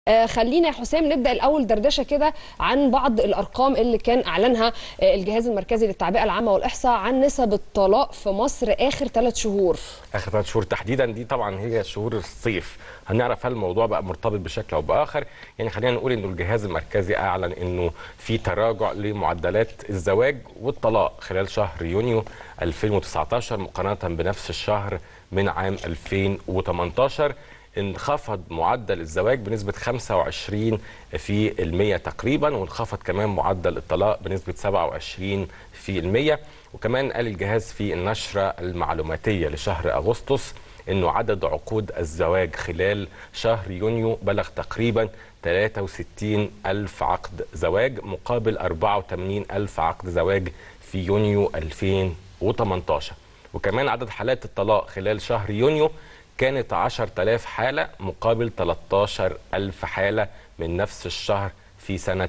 آه، خلينا يا حسام نبدا الاول دردشه كده عن بعض الارقام اللي كان اعلنها آه، الجهاز المركزي للتعبئه العامه والاحصاء عن نسب الطلاق في مصر اخر ثلاث شهور اخر ثلاث شهور تحديدا دي طبعا هي شهور الصيف هنعرف هل الموضوع بقى مرتبط بشكل او باخر يعني خلينا نقول انه الجهاز المركزي اعلن انه في تراجع لمعدلات الزواج والطلاق خلال شهر يونيو 2019 مقارنه بنفس الشهر من عام 2018 انخفض معدل الزواج بنسبة 25 في المية تقريبا وانخفض كمان معدل الطلاق بنسبة 27 في المية وكمان قال الجهاز في النشرة المعلوماتية لشهر أغسطس انه عدد عقود الزواج خلال شهر يونيو بلغ تقريبا 63 ألف عقد زواج مقابل 84 ألف عقد زواج في يونيو 2018 وكمان عدد حالات الطلاق خلال شهر يونيو كانت 10000 حالة مقابل 13000 حالة من نفس الشهر في سنة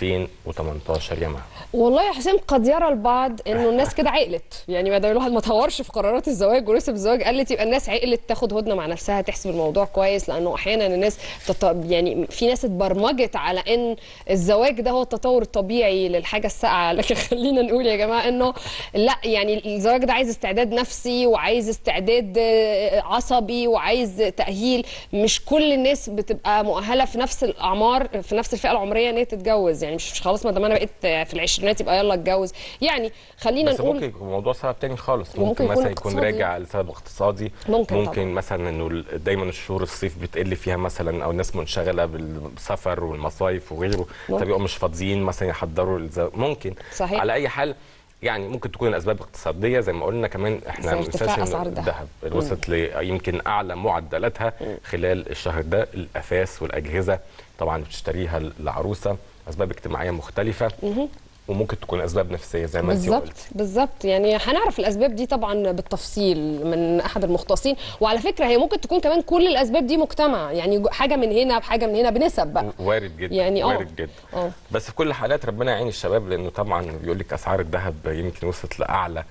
2018 يا مها والله يا حسام قد يرى البعض انه الناس كده عقلت يعني ما دام الواحد ما طورش في قرارات الزواج ونسب الزواج قلت يبقى الناس عقلت تاخد هدنه مع نفسها تحسب الموضوع كويس لانه احيانا الناس تط... يعني في ناس اتبرمجت على ان الزواج ده هو التطور الطبيعي للحاجه الساقعه لكن خلينا نقول يا جماعه انه لا يعني الزواج ده عايز استعداد نفسي وعايز استعداد آه، عصبي وعايز تاهيل مش كل الناس بتبقى مؤهله في نفس الاعمار في نفس الفئه العمريه ان هي تتجوز يعني مش مش خلاص ما دام انا بقيت في العشرينات يبقى يلا اتجوز يعني خلينا بس نقول ممكن يكون موضوع سبب تاني خالص وممكن ممكن يكون مثلا يكون اقتصادي. راجع لسبب اقتصادي ممكن ممكن طبعا. مثلا انه ال- دايما الشهور الصيف بتقل فيها مثلا او الناس منشغله بالسفر والمصايف وغيره ممكن. فبيبقوا مش فاضيين مثلا يحضروا الزواج ممكن صحيح. على اي حال يعني ممكن تكون الاسباب اقتصاديه زي ما قلنا كمان احنا زي ما ارتفاع ننساش أسعار ان الذهب. الذهب اللي وصلت ل يمكن اعلى معدلاتها خلال الشهر ده الاثاث والاجهزه طبعا بتشتريها العروسه اسباب اجتماعيه مختلفه وممكن تكون اسباب نفسيه زي ما انت بالظبط قلت بالظبط يعني هنعرف الاسباب دي طبعا بالتفصيل من احد المختصين وعلى فكره هي ممكن تكون كمان كل الاسباب دي مجتمع يعني جو- حاجه من هنا بحاجه من هنا بنسب بقى وارد جدا يعني آه. وارد جدا آه. بس في كل الحالات ربنا يعين الشباب لانه طبعا بيقول لك اسعار الذهب يمكن وصلت لاعلى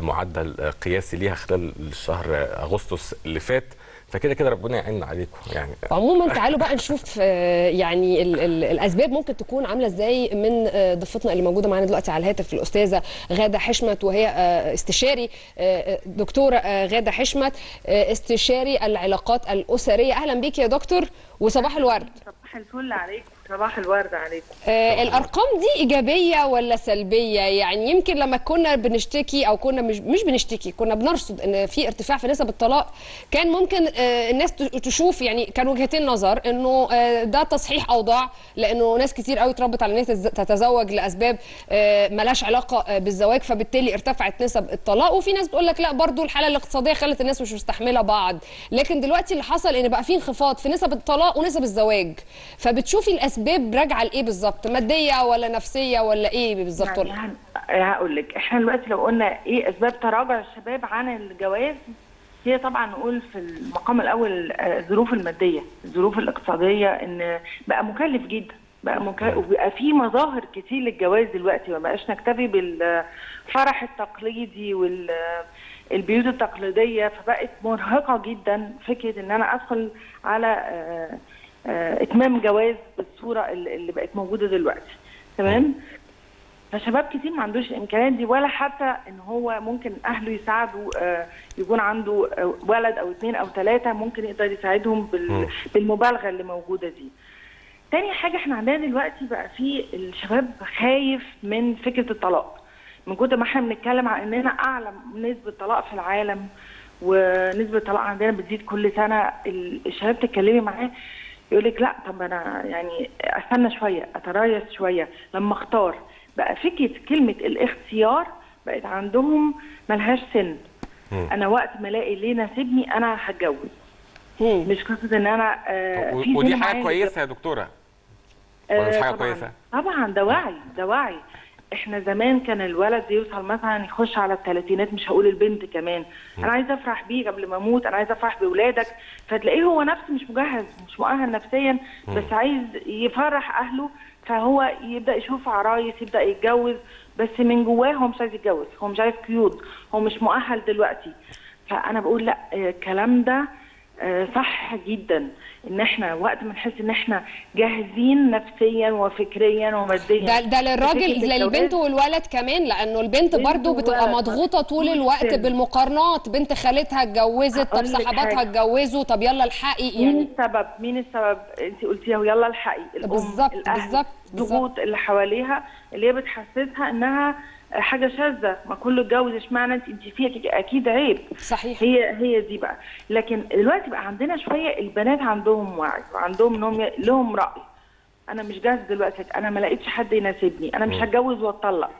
معدل قياسي ليها خلال الشهر اغسطس اللي فات فكده كده ربنا يعين عليكم يعني عموما تعالوا بقى نشوف آه، يعني ال ال الاسباب ممكن تكون عامله ازاي من آه، ضيفتنا اللي موجوده معانا دلوقتي على الهاتف الاستاذه غاده حشمت وهي آه، استشاري آه، آه، دكتوره آه، غاده حشمت آه، استشاري العلاقات الاسريه اهلا بيك يا دكتور وصباح الورد صباح الفل عليكم صباح الورد عليكم آه، الارقام دي ايجابيه ولا سلبيه يعني يمكن لما كنا بنشتكي او كنا مش مش بنشتكي كنا بنرصد ان في ارتفاع في نسب الطلاق كان ممكن آه، الناس ت- تشوف يعني كان وجهتين نظر انه آه، ده تصحيح اوضاع لانه ناس كتير قوي اتربت على ان هي تز- تتزوج لاسباب آه، ملهاش علاقه آه، بالزواج فبالتالي ارتفعت نسب الطلاق وفي ناس بتقول لك لا برضو الحاله الاقتصاديه خلت الناس مش مستحمله بعض لكن دلوقتي اللي حصل ان بقى في انخفاض في نسب الطلاق ونسب الزواج فبتشوفي الاسباب راجعه لايه بالظبط ماديه ولا نفسيه ولا ايه بالظبط يعني ولا هن... هقول لك احنا دلوقتي لو قلنا ايه اسباب تراجع الشباب عن الجواز هي طبعا نقول في المقام الاول آه، الظروف الماديه الظروف الاقتصاديه ان بقى مكلف جدا بقى مكلف وبقى في مظاهر كتير للجواز دلوقتي ما بقاش نكتفي بالفرح التقليدي وال البيوت التقليديه فبقت مرهقه جدا فكره ان انا ادخل على آه، آه، اتمام جواز بالصوره اللي اللي بقت موجوده دلوقتي تمام فشباب كتير ما عندوش الامكانيات دي ولا حتى ان هو ممكن اهله يساعدوا آه، يكون عنده آه، ولد او اثنين او ثلاثه ممكن يقدر يساعدهم بال- بالمبالغه اللي موجوده دي. تاني حاجه احنا عندنا دلوقتي بقى في الشباب خايف من فكره الطلاق. من كتر ما احنا بنتكلم عن اننا اعلى نسبه طلاق في العالم ونسبه الطلاق عندنا بتزيد كل سنه ال- الشباب تتكلمي معاه يقول لك لا طب انا يعني استنى شويه اتريث شويه لما اختار بقى فكره كلمه الاختيار بقت عندهم ملهاش سن انا وقت ما الاقي اللي يناسبني انا هتجوز مم. مش قصه ان انا آه و- في ودي سن حاجه معين كويسه يا دكتوره ولا مش آه، حاجة طبعاً. كويسة؟ طبعا ده وعي ده وعي احنا زمان كان الولد يوصل مثلا يخش على الثلاثينات مش هقول البنت كمان انا عايزه افرح بيه قبل ما اموت انا عايزه افرح باولادك فتلاقيه هو نفسه مش مجهز مش مؤهل نفسيا بس عايز يفرح اهله فهو يبدا يشوف عرايس يبدا يتجوز بس من جواه هو مش عايز يتجوز هو مش عايز قيود هو مش مؤهل دلوقتي فانا بقول لا آه، الكلام ده آه، صح جدا ان احنا وقت ما نحس ان احنا جاهزين نفسيا وفكريا وماديا ده ده للراجل لفكرة للبنت الجواز. والولد كمان لانه البنت بنت برضو بتبقى وولد. مضغوطه طول طول الوقت السن. بالمقارنات بنت خالتها اتجوزت طب أقول لك صاحباتها حاجة. اتجوزوا طب يلا الحقي مين يعني السبب مين السبب انت قلتيها ويلا الحقي الام بالظبط، الاهل بالظبط، بالظبط. الضغوط اللي حواليها اللي هي بتحسسها انها حاجه شاذه ما كله اتجوز اشمعنى انت انت فيك اكيد عيب صحيح هي هي دي بقى لكن دلوقتي بقى عندنا شويه البنات عندهم وعي وعندهم انهم ي- لهم راي انا مش جاهز دلوقتي انا ما لقيتش حد يناسبني انا مش هتجوز واتطلق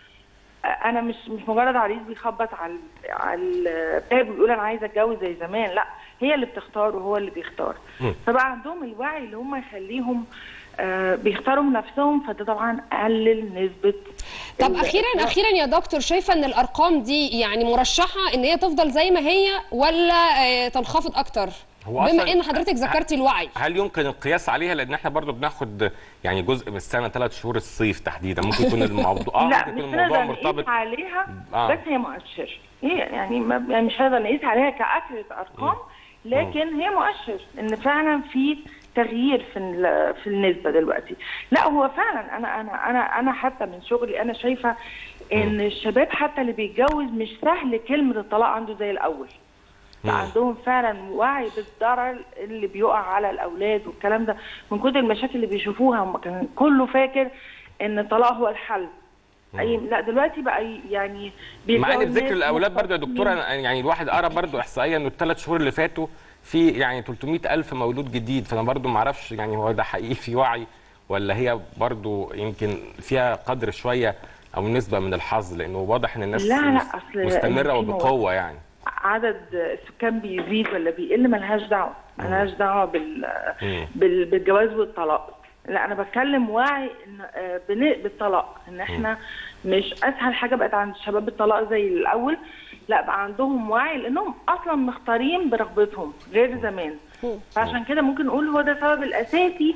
انا مش مش مجرد عريس بيخبط على على الباب ويقول انا عايزه اتجوز زي زمان لا هي اللي بتختار وهو اللي بيختار مم. فبقى عندهم الوعي اللي هم يخليهم آه، بيختاروا نفسهم فده طبعا قلل نسبه طب ال- اخيرا اخيرا يا دكتور شايفه ان الارقام دي يعني مرشحه ان هي تفضل زي ما هي ولا آه، تنخفض اكتر هو بما أصلاً- ان حضرتك ذكرتي الوعي هل يمكن القياس عليها لان احنا برضو بناخد يعني جزء من السنه ثلاث شهور الصيف تحديدا ممكن يكون الموضوع اه لا ممكن مش يكون الموضوع هنقدر مرتبط نقيس عليها آه. بس هي مؤشر هي يعني ما يعني مش هنقدر نقيس عليها كأكلة أرقام لكن هي مؤشر إن فعلا في تغيير في ال- في النسبة دلوقتي لا هو فعلا أنا أنا أنا أنا حتى من شغلي أنا شايفة إن الشباب حتى اللي بيتجوز مش سهل كلمة الطلاق عنده زي الأول لا مم. عندهم فعلا وعي بالضرر اللي بيقع على الاولاد والكلام ده من كتر المشاكل اللي بيشوفوها هم كان كله فاكر ان الطلاق هو الحل اي لا دلوقتي بقى ي- يعني مع ان بيتجوز بذكر ناس الاولاد برضو يا دكتوره مختصين. أنا- يعني الواحد قرا برضو احصائيه انه الثلاث شهور اللي فاتوا في يعني 300 الف مولود جديد فانا برضو ما اعرفش يعني هو ده حقيقي في وعي ولا هي برضو يمكن فيها قدر شويه او نسبه من الحظ لانه واضح ان الناس لا، لا، مس- أصل مستمره في وبقوه يعني عدد السكان بيزيد ولا بيقل ملهاش دعوه ملهاش دعوه بال... مم. بال... بالجواز والطلاق لا انا بتكلم وعي ان آه، بن- بالطلاق ان احنا مش اسهل حاجه بقت عند الشباب الطلاق زي الاول لا بقى عندهم وعي لانهم اصلا مختارين برغبتهم غير زمان فعشان كده ممكن نقول هو ده السبب الاساسي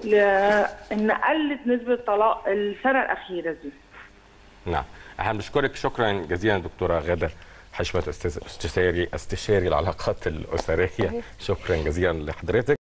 لان قلت نسبه الطلاق السنه الاخيره دي نعم احنا بنشكرك شكرا جزيلا دكتوره غاده حشمت استاذ استشاري استشاري العلاقات الاسريه شكرا جزيلا لحضرتك